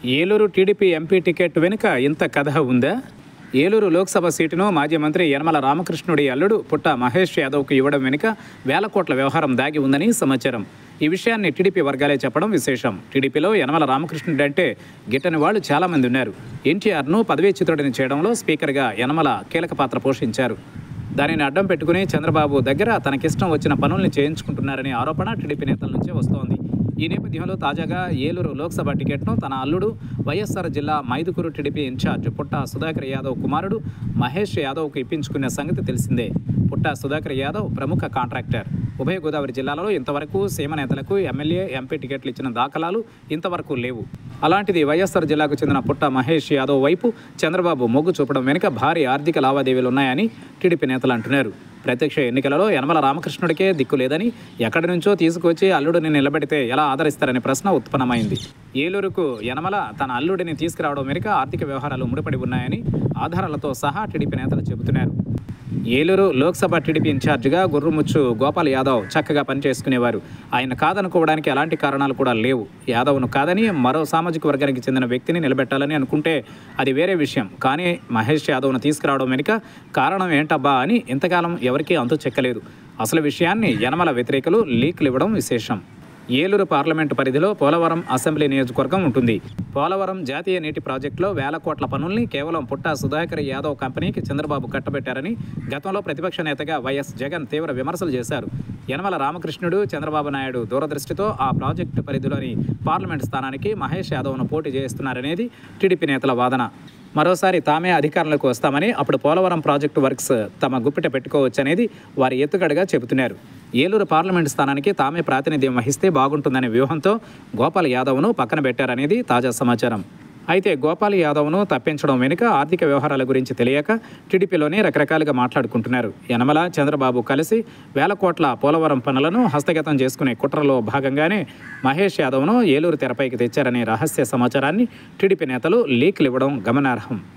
Eluru TDP MP ticket వెనుక ఇంత కథ ఉందా ఏలూరు లోక్సభ సీటును మాజీ మంత్రి యనమల రామకృష్ణుడి అల్లుడు పుట్ట మహేష్ యాదవ్కు ఇవ్వడం వెనుక వేల కోట్ల వ్యవహారం దాగి ఉందని సమాచారం ఈ విషయాన్ని టీడీపీ వర్గాలే చెప్పడం విశేషం టీడీపీలో యనమల రామకృష్ణుడు అంటే గిట్టని వాళ్ళు చాలామంది ఉన్నారు ఎన్టీఆర్ను పదవీచ్యుతుడిని చేయడంలో స్పీకర్గా యనమల కీలక పాత్ర పోషించారు దానిని అడ్డం పెట్టుకుని చంద్రబాబు దగ్గర తనకిష్టం వచ్చిన పనుల్ని చేయించుకుంటున్నారనే ఆరోపణ టీడీపీ నేతల నుంచే వస్తోంది ఈ నేపథ్యంలో తాజాగా ఏలూరు లోక్సభ టికెట్ను తన అల్లుడు వైఎస్ఆర్ జిల్లా మైదుకూరు టీడీపీ ఇన్ఛార్జ్ పుట్ట సుధాకర్ యాదవ్ కుమారుడు మహేష్ యాదవ్కు ఇప్పించుకున్న సంగతి తెలిసిందే పుట్ట సుధాకర్ యాదవ్ ప్రముఖ కాంట్రాక్టర్ ఉభయ గోదావరి జిల్లాలో ఇంతవరకు సీమ నేతలకు ఎమ్మెల్యే ఎంపీ టికెట్లు ఇచ్చిన దాఖలాలు ఇంతవరకు లేవు అలాంటిది వైఎస్ఆర్ జిల్లాకు చెందిన పుట్ట మహేష్ యాదవ్ వైపు చంద్రబాబు మొగ్గు చూపడం వెనుక భారీ ఆర్థిక లావాదేవీలు ఉన్నాయని టీడీపీ నేతలు అంటున్నారు ప్రత్యక్ష ఎన్నికలలో యనమల రామకృష్ణుడికే దిక్కు లేదని ఎక్కడి నుంచో తీసుకొచ్చి అల్లుడిని నిలబెడితే ఎలా ఆదరిస్తారనే ప్రశ్న ఉత్పన్నమైంది ఏలూరుకు యనమల తన అల్లుడిని తీసుకురావడం వెనుక ఆర్థిక వ్యవహారాలు ముడిపడి ఉన్నాయని ఆధారాలతో సహా టీడీపీ నేతలు చెబుతున్నారు ఏలూరు లోక్సభ టీడీపీ ఇన్ఛార్జిగా గుర్రుముచ్చు గోపాల్ యాదవ్ చక్కగా పనిచేసుకునేవారు ఆయన కాదనుకోవడానికి ఎలాంటి కారణాలు కూడా లేవు యాదవ్ను కాదని మరో సామాజిక వర్గానికి చెందిన వ్యక్తిని నిలబెట్టాలని అనుకుంటే అది వేరే విషయం కానీ మహేష్ యాదవ్ను తీసుకురావడం వెనుక కారణం ఏంటబ్బా అని ఇంతకాలం ఎవరికీ అంతు చెక్కలేదు అసలు విషయాన్ని యనమల వ్యతిరేకులు లీక్లు ఇవ్వడం విశేషం ఏలూరు పార్లమెంటు పరిధిలో పోలవరం అసెంబ్లీ నియోజకవర్గం ఉంటుంది పోలవరం జాతీయ నీటి ప్రాజెక్టులో వేల కోట్ల పనుల్ని కేవలం పుట్టా సుధాకర్ యాదవ్ కంపెనీకి చంద్రబాబు కట్టబెట్టారని గతంలో ప్రతిపక్ష నేతగా వైఎస్ జగన్ తీవ్ర విమర్శలు చేశారు యనమల రామకృష్ణుడు చంద్రబాబు నాయుడు దూరదృష్టితో ఆ ప్రాజెక్టు పరిధిలోని పార్లమెంటు స్థానానికి మహేష్ యాదవ్ను పోటీ చేస్తున్నారనేది టీడీపీ నేతల వాదన మరోసారి తామే అధికారంలోకి వస్తామని అప్పుడు పోలవరం ప్రాజెక్టు వర్క్స్ తమ గుప్పిట పెట్టుకోవచ్చనేది వారి ఎత్తుగడగా చెబుతున్నారు ఏలూరు పార్లమెంటు స్థానానికి తామే ప్రాతినిధ్యం వహిస్తే బాగుంటుందనే వ్యూహంతో గోపాల్ యాదవ్ను పక్కన పెట్టారనేది తాజా సమాచారం అయితే గోపాల్ యాదవ్ను తప్పించడం వెనుక ఆర్థిక వ్యవహారాల గురించి తెలియక టీడీపీలోనే రకరకాలుగా మాట్లాడుకుంటున్నారు యనమల చంద్రబాబు కలిసి వేల కోట్ల పోలవరం పనులను హస్తగతం చేసుకునే కుట్రలో భాగంగానే మహేష్ యాదవ్ను ఏలూరు తెరపైకి తెచ్చారనే రహస్య సమాచారాన్ని టీడీపీ నేతలు లీక్లు ఇవ్వడం గమనార్హం